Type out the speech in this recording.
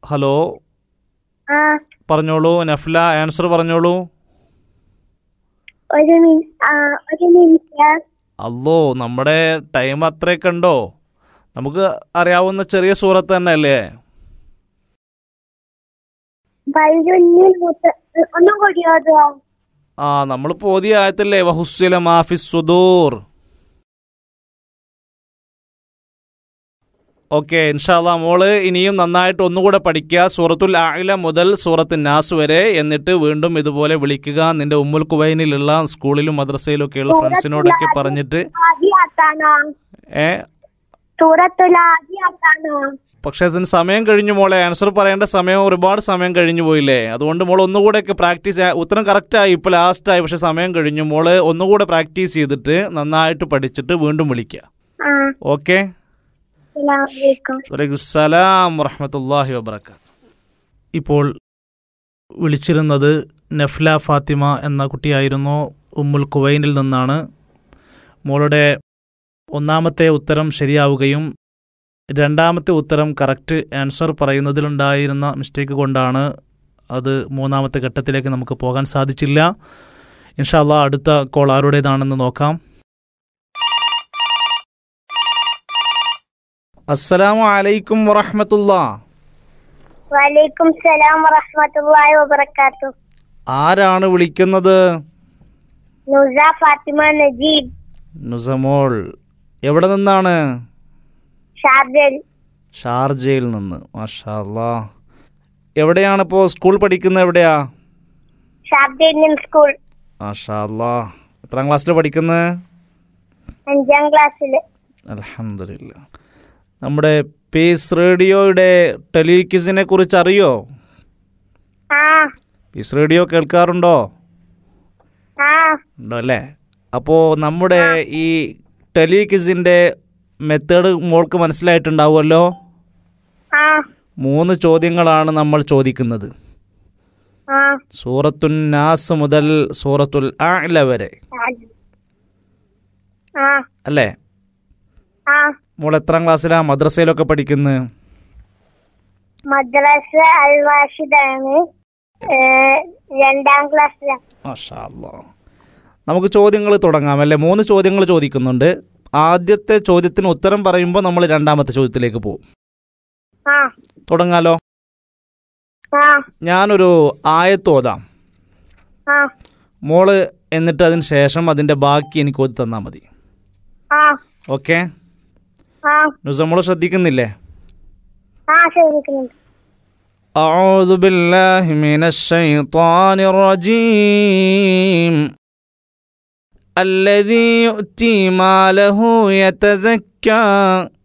Hello ആ പറഞ്ഞോളൂ നഫ്ല answer പറഞ്ഞോളൂ ഒരു മിനിറ്റ് ആ ഒരു മിനിറ്റ് അല്ലോ നമ്മുടെ ടൈം അത്രയൊക്കെ ഉണ്ടോ നമുക്ക് അറിയാവുന്ന ചെറിയ സൂറത്ത് തന്നെ അല്ലേ വൈകുന്നിൽ മുത്ത ഒന്നും കൂടി ഓതുവോ ആ നമ്മൾ പോതിയ ആയത്തല്ലേ വഹുസ്വല മാഫിസ് സുദൂർ ഓക്കെ ഇൻഷാല്ല മോള് ഇനിയും നന്നായിട്ട് ഒന്നുകൂടെ പഠിക്കുക സൂറത്തുൽ ആയില മുതൽ സൂറത്ത് നാസ് വരെ എന്നിട്ട് വീണ്ടും ഇതുപോലെ വിളിക്കുക നിന്റെ ഉമ്മുൽ കുവൈനിലുള്ള സ്കൂളിലും മദ്രസയിലും ഒക്കെയുള്ള ഫ്രണ്ട്സിനോടൊക്കെ പറഞ്ഞിട്ട് ആദ്യാത്താണോ ഏ സൂറത്തുൽ ആദ്യാത്താണോ പക്ഷെ അതിന് സമയം കഴിഞ്ഞു മോളെ ആൻസർ പറയേണ്ട സമയം ഒരുപാട് സമയം കഴിഞ്ഞു പോയില്ലേ അതുകൊണ്ട് മോൾ ഒന്നുകൂടെയൊക്കെ പ്രാക്ടീസ് ഉത്തരം കറക്റ്റായി ഇപ്പോൾ ലാസ്റ്റായി പക്ഷെ സമയം കഴിഞ്ഞു മോള് ഒന്നുകൂടെ പ്രാക്ടീസ് ചെയ്തിട്ട് നന്നായിട്ട് പഠിച്ചിട്ട് വീണ്ടും വിളിക്കുക ആ ഓക്കെ അസ്സലാമലൈക്കും വലൈക്കുസ്സലാം വറഹമത്തല്ലാഹി വബർക്കാത്ത് ഇപ്പോൾ വിളിച്ചിരുന്നത് നഫ്ല ഫാത്തിമ എന്ന കുട്ടിയായിരുന്നു ഉമ്മുൽ കുവൈനിൽ നിന്നാണ് മോളുടെ ഒന്നാമത്തെ ഉത്തരം ശരിയാവുകയും രണ്ടാമത്തെ ഉത്തരം കറക്റ്റ് ആൻസർ പറയുന്നതിലുണ്ടായിരുന്ന മിസ്റ്റേക്ക് കൊണ്ടാണ് അത് മൂന്നാമത്തെ ഘട്ടത്തിലേക്ക് നമുക്ക് പോകാൻ സാധിച്ചില്ല ഇൻഷാല്ല അടുത്ത കോൾ ആരുടേതാണെന്ന് നോക്കാം അസ്സലാമു അലൈക്കും വറഹമത്തുള്ള വലൈക്കും സലാം വറഹ്മത്തുള്ളാഹി വബറകാത്തു ആരാണ് വിളിക്കുന്നത് നുസ ഫാത്തിമ നജീബ് നുസമോൾ എവിടെ നിന്നാണ് ഷാർജൽ ഷാർജയിൽ നിന്ന് മാഷാ അല്ലാ എവിടെയാണ് ഇപ്പോൾ സ്കൂൾ പഠിക്കുന്നത് എവിടെയാ ഷാർജൽ ഇന്ത്യൻ സ്കൂൾ മാഷാ അല്ലാ എത്രാം ക്ലാസ്സിൽ പഠിക്കുന്നത് അഞ്ചാം ക്ലാസ്സില് അലഹമില്ല നമ്മുടെ പീസ് റേഡിയോയുടെ ടെലിക്വിസിനെ കുറിച്ച് അറിയോ ആ പീസ് റേഡിയോ കേൾക്കാറുണ്ടോ ആ ഉണ്ടോ അല്ലേ അപ്പോൾ നമ്മുടെ ഈ ടെലിക്വിസിൻ്റെ മെത്തേഡ് മോൾക്ക് മനസ്സിലായിട്ടുണ്ടാവുമല്ലോ ആ മൂന്ന് ചോദ്യങ്ങളാണ് നമ്മൾ ചോദിക്കുന്നത് ആ സൂറത്തുൻ നാസ് മുതൽ സൂറത്തുൽ ആല വരെ ആ അല്ലേ ആ മോൾ എത്രാം ക്ലാസ്സിലാ മദ്രസയിലൊക്കെ പഠിക്കുന്നത് മദ്രസ അൽ വാഷിദാണ് ഏ, രണ്ടാം ക്ലാസ്സിലാണ് മാഷാ അല്ലാ. നമുക്ക് ചോദ്യങ്ങൾ തുടങ്ങാം അല്ലേ മൂന്ന് ചോദ്യങ്ങൾ ചോദിക്കുന്നുണ്ട് ആദ്യത്തെ ചോദ്യത്തിന് ഉത്തരം പറയുമ്പോൾ നമ്മൾ രണ്ടാമത്തെ ചോദ്യത്തിലേക്ക് പോകും ആ തുടങ്ങാലോ ആ ഞാനൊരു ആയത്ത് ഓതാം ആ മോള് എന്നിട്ട് അതിന് ശേഷം അതിൻ്റെ ബാക്കി എനിക്ക് ഓതി തന്നാൽ മതി ആ ഓക്കെ ആ ന്യൂസ് ശ്രദ്ധിക്കുന്നില്ലേ ആ ശ്രമിക്കുന്നുണ്ട് أعوذ بالله من الشيطان الرجيم الذي يؤتي ماله يتزكى